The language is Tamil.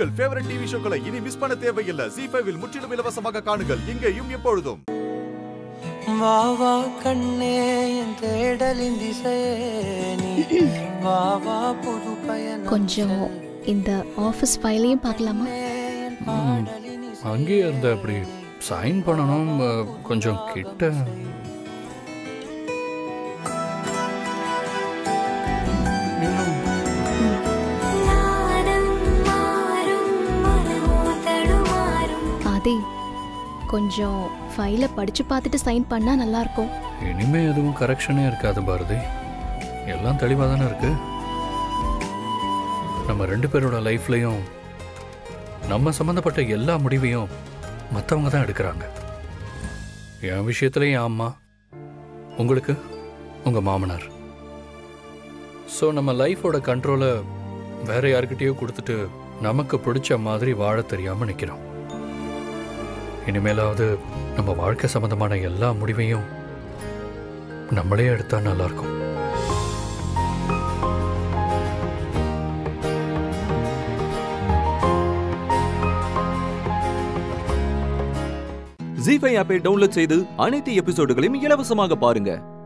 உங்கள் ஃபேவரட் டிவி ஷோக்களை இனி மிஸ் பண்ண தேவையில்லை ஜி ஃபைவில் முற்றிலும் இலவசமாக காணுங்கள் இங்கேயும் எப்பொழுதும் வா வா கண்ணே என் தேடலின் திசையே நீ வா வா புது பயணம் கொஞ்சம் இந்த ஆஃபீஸ் ஃபைலையும் பார்க்கலாமா என் பாடலின் இசை அங்கேயே இருந்த அப்படி சைன் பண்ணணும் அஹ், கொஞ்சம் கிட்ட இன்னும் ஆதி கொஞ்சம் ஃபைலை படிச்சு பார்த்துட்டு சைன் பண்ணா நல்லா இருக்கும் இனிமே எதுவும் கரெக்ஷனே இருக்காது பாரதி எல்லாம் தெளிவாக தானே இருக்கு நம்ம ரெண்டு பேரோட லைஃப்லையும் நம்ம சம்மந்தப்பட்ட எல்லா முடிவையும் மற்றவங்க தான் எடுக்கிறாங்க என் விஷயத்துல என் அம்மா உங்களுக்கு உங்கள் மாமனார் ஸோ நம்ம லைஃபோட கண்ட்ரோலை வேற யார்கிட்டயோ கொடுத்துட்டு நமக்கு பிடிச்ச மாதிரி வாழ தெரியாமல் நிற்கிறோம் இனிமேலாவது நம்ம வாழ்க்கை சம்பந்தமான எல்லா முடிவையும் நம்மளே எடுத்தா நல்லா இருக்கும் ஜி ஃபைவ் ஆப்பை டவுன்லோட் செய்து அனைத்து எபிசோடுகளையும் இலவசமாக பாருங்க